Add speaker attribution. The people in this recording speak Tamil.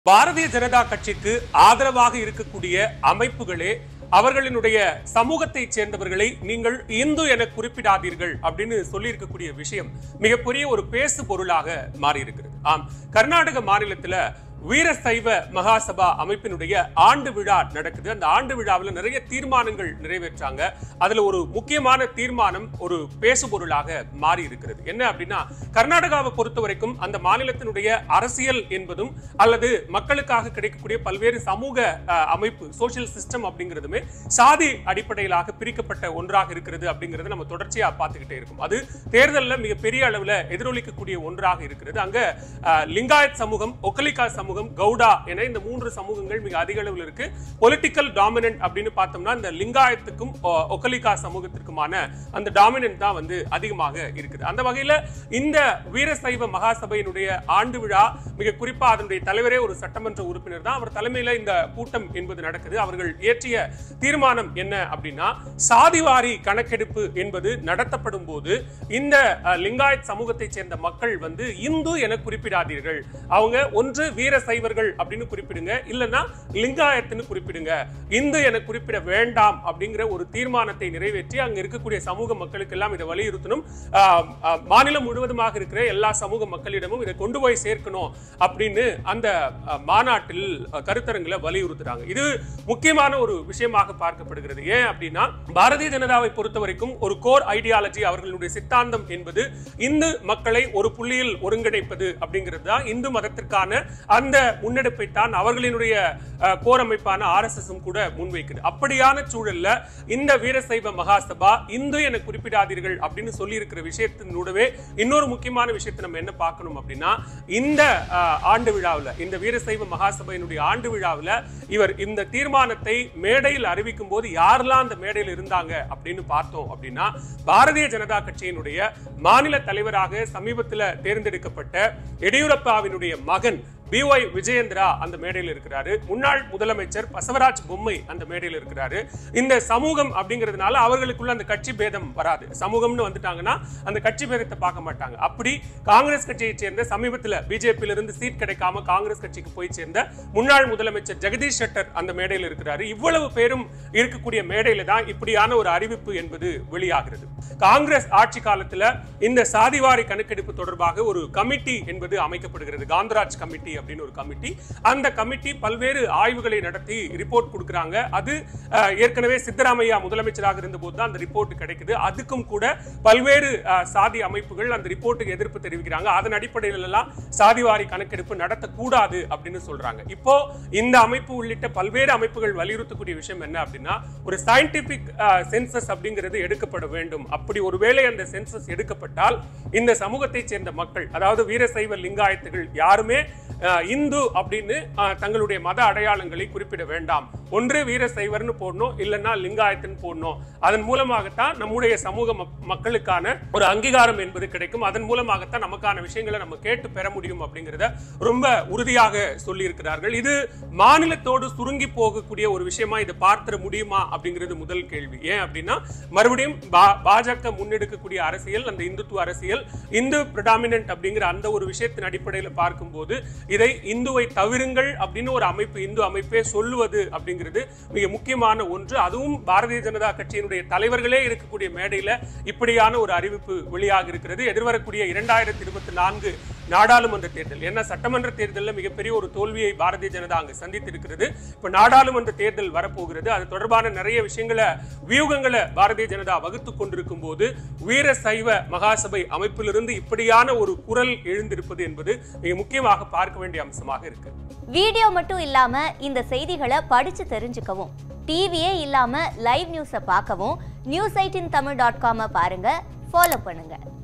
Speaker 1: பாரதிய ஜனதா கட்சிக்கு ஆதரவாக இருக்கக்கூடிய அமைப்புகளே அவர்களினுடைய சமூகத்தைச் சேர்ந்தவர்களை நீங்கள் இந்து என குறிப்பிடாதீர்கள் அப்படின்னு சொல்லியிருக்கக்கூடிய விஷயம் மிகப்பெரிய ஒரு பேசு பொருளாக மாறி இருக்கிறது ஆம் கர்நாடக மாநிலத்துல வீரசைவ மகாசபா அமைப்பினுடைய ஆண்டு விழா நடக்குது அந்த ஆண்டு விழாவில் நிறைய தீர்மானங்கள் நிறைவேற்றாங்க அதுல ஒரு முக்கியமான தீர்மானம் ஒரு பேசு பொருளாக மாறி இருக்கிறது என்ன அப்படின்னா கர்நாடகாவை பொறுத்த வரைக்கும் அந்த மாநிலத்தினுடைய அரசியல் என்பதும் அல்லது மக்களுக்காக கிடைக்கக்கூடிய பல்வேறு சமூக அஹ், அமைப்பு சோஷியல் சிஸ்டம் அப்படிங்கிறதுமே சாதி அடிப்படையிலாக பிரிக்கப்பட்ட ஒன்றாக இருக்கிறது அப்படிங்கறத நம்ம தொடர்ச்சியா பார்த்துக்கிட்டே இருக்கும் அது தேர்தல்ல மிக பெரிய அளவுல எதிரொலிக்கக்கூடிய ஒன்றாக இருக்கிறது அங்க அஹ், லிங்காயத் சமூகம் ஒக்கலிகா சமூகம் கவுடா என இந்த மூன்று சமூகங்கள் மிக அதிக அளவில் இருக்கு பொலிட்டிக்கல் டாமினன்ட் அப்படின்னு பார்த்தோம்னா இந்த லிங்காயத்துக்கும் ஒ- ஒக்கலிகா சமூகத்திற்குமான அந்த டாமினன்ட் தான் வந்து அதிகமாக இருக்குது அந்த வகையில இந்த வீரசைவ மகாசபையினுடைய ஆண்டு விழா மிக குறிப்பா அதனுடைய தலைவரே ஒரு சட்டமன்ற உறுப்பினர் தான் அவர் தலைமையில இந்த கூட்டம் என்பது நடக்குது அவர்கள் இயற்றிய தீர்மானம் என்ன அப்படின்னா சாதிவாரி கணக்கெடுப்பு என்பது நடத்தப்படும் போது இந்த அஹ், லிங்காயத் சமூகத்தைச் சேர்ந்த மக்கள் வந்து இந்து என குறிப்பிடாதீர்கள் அவங்க ஒன்று வீர சைவர்கள் அப்படின்னு குறிப்பிடுங்க இல்லைன்னா லிங்காயத்துன்னு குறிப்பிடுங்க இந்து என குறிப்பிட வேண்டாம் அப்படிங்கிற ஒரு தீர்மானத்தை நிறைவேற்றி அங்க இருக்கக்கூடிய சமூக மக்களுக்கு எல்லாம் இதை வலியுறுத்தணும் ஆஹ், ஆஹ், மாநிலம் முழுவதுமாக இருக்கிற எல்லா சமூக மக்களிடமும் இதை கொண்டு போய் சேர்க்கணும் அப்படின்னு அந்த ஆஹ், மாநாட்டில் ஆஹ், கருத்தரங்குல வலியுறுத்துறாங்க இது முக்கியமான ஒரு விஷயமாக பார்க்கப்படுகிறது ஏன் அப்படின்னா பாரதிய ஜனதாவை பொறுத்த வரைக்கும் ஒரு கோர் ஐடியாலஜி அவர்களுடைய சித்தாந்தம் என்பது இந்து மக்களை ஒரு புள்ளியில் ஒருங்கிணைப்பது அப்படிங்கிறது தான் இந்து மதத்திற்கான அந்த முன்னெடுப்பை தான் அவர்களினுடைய அஹ், கோர் அமைப்பான ஆர்எஸ்எஸும் கூட முன்வைக்குது அப்படியான சூழல்ல இந்த வீரசைவ மகாசபா இந்து என குறிப்பிடாதீர்கள் அப்படின்னு சொல்லி இருக்கிற விஷயத்தினூடவே இன்னொரு முக்கியமான விஷயத்தை நம்ம என்ன பார்க்கணும் அப்படின்னா இந்த அஹ், ஆண்டு விழாவில் இந்த வீரசைவ மகாசபையினுடைய ஆண்டு விழாவில் இவர் இந்த தீர்மானத்தை மேடையில் அறிவிக்கும் போது யாரெல்லாம் அந்த மேடையில் இருந்தாங்க அப்படின்னு பார்த்தோம் அப்படின்னா பாரதிய ஜனதா கட்சியினுடைய மாநில தலைவராக சமீபத்தில் தேர்ந்தெடுக்கப்பட்ட எடியூரப்பாவினுடைய மகன் பிஒய் விஜயேந்திரா அந்த மேடையில் இருக்கிறாரு முன்னாள் முதலமைச்சர் பசவராஜ் பொம்மை அந்த மேடையில் இருக்கிறாரு இந்த சமூகம் அப்படிங்கிறதுனால அவர்களுக்குள்ள அந்த கட்சி பேதம் வராது சமூகம்னு வந்துட்டாங்கன்னா அந்த கட்சி பேதத்தை பார்க்க மாட்டாங்க அப்படி காங்கிரஸ் கட்சியை சேர்ந்த சமீபத்தில் பிஜேபியில இருந்து சீட் கிடைக்காம காங்கிரஸ் கட்சிக்கு போய் சேர்ந்த முன்னாள் முதலமைச்சர் ஜெகதீஷ் ஷெட்டர் அந்த மேடையில் இருக்கிறாரு இவ்வளவு பேரும் இருக்கக்கூடிய மேடையில தான் இப்படியான ஒரு அறிவிப்பு என்பது வெளியாகிறது காங்கிரஸ் ஆட்சி காலத்துல இந்த சாதிவாரி கணக்கெடுப்பு தொடர்பாக ஒரு கமிட்டி என்பது அமைக்கப்படுகிறது காந்தராஜ் கமிட்டி அப்படின்னு ஒரு கமிட்டி அந்த கமிட்டி பல்வேறு ஆய்வுகளை நடத்தி ரிப்போர்ட் கொடுக்குறாங்க அது அஹ், ஏற்கனவே சித்தராமையா முதலமைச்சராக இருந்தபோது தான் அந்த ரிப்போர்ட் கிடைக்குது அதுக்கும் கூட பல்வேறு அஹ், சாதி அமைப்புகள் அந்த ரிப்போர்ட்டுக்கு எதிர்ப்பு தெரிவிக்கிறாங்க அதன் அடிப்படையில் எல்லாம் சாதிவாரி கணக்கெடுப்பு நடத்தக்கூடாது அப்படின்னு சொல்றாங்க இப்போ இந்த அமைப்பு உள்ளிட்ட பல்வேறு அமைப்புகள் வலியுறுத்தக்கூடிய விஷயம் என்ன அப்படின்னா ஒரு சயின்டிபிக் சென்சஸ் அப்படிங்கிறது எடுக்கப்பட வேண்டும் அப்படி ஒருவேளை அந்த சென்சஸ் எடுக்கப்பட்டால் இந்த சமூகத்தைச் சேர்ந்த மக்கள் அதாவது வீரசைவ லிங்காயத்துகள் யாருமே அஹ், இந்து அப்படின்னு அஹ், தங்களுடைய மத அடையாளங்களை குறிப்பிட வேண்டாம் ஒன்று வீரசைவர்னு போடணும் இல்லைன்னா லிங்காயத்துன்னு போடணும் அதன் மூலமாகத்தான் நம்முடைய சமூக மக்- மக்களுக்கான ஒரு அங்கீகாரம் என்பது கிடைக்கும் அதன் மூலமாகத்தான் நமக்கான விஷயங்களை நம்ம கேட்டு பெற முடியும் அப்படிங்கிறத ரொம்ப உறுதியாக சொல்லியிருக்கிறார்கள் இது மாநிலத்தோடு சுருங்கி போகக்கூடிய ஒரு விஷயமா இதை பார்த்திட முடியுமா அப்படிங்கிறது முதல் கேள்வி ஏன் அப்படின்னா மறுபடியும் பா- பாஜக முன்னெடுக்கக்கூடிய அரசியல் அந்த இந்துத்துவ அரசியல் இந்து பிரடாமினன்ட் அப்படிங்கிற அந்த ஒரு விஷயத்தின் அடிப்படையில் பார்க்கும்போது இதை இந்துவை தவிருங்கள் அப்படின்னு ஒரு அமைப்பு இந்து அமைப்பே சொல்லுவது அப்படிங்கிறது மிக முக்கியமான ஒன்று அதுவும் பாரதிய ஜனதா கட்சியினுடைய தலைவர்களே இருக்கக்கூடிய மேடையில இப்படியான ஒரு அறிவிப்பு வெளியாக இருக்கிறது எதிர்வரக்கூடிய இரண்டாயிரத்தி இருபத்தி நான்கு நாடாளுமன்ற தேர்தல் ஏன்னா சட்டமன்ற தேர்தலில் மிகப்பெரிய ஒரு தோல்வியை பாரதிய ஜனதா அங்கு சந்தித்திருக்கிறது இப்ப நாடாளுமன்ற தேர்தல் வரப்போகிறது அது தொடர்பான நிறைய விஷயங்களை வியூகங்களை பாரதிய ஜனதா வகுத்து கொண்டிருக்கும் போது வீர சைவ மகாசபை அமைப்பிலிருந்து இப்படியான ஒரு குரல் எழுந்திருப்பது என்பது மிக முக்கியமாக பார்க்க வேண்டிய அம்சமாக இருக்கு
Speaker 2: வீடியோ மட்டும் இல்லாம இந்த செய்திகளை படிச்சு தெரிஞ்சுக்கவும் டிவியே இல்லாம லைவ் நியூஸை பார்க்கவும் நியூஸ் எயிட்டின் தமிழ் டாட் காமை பாருங்க ஃபாலோ பண்ணுங்க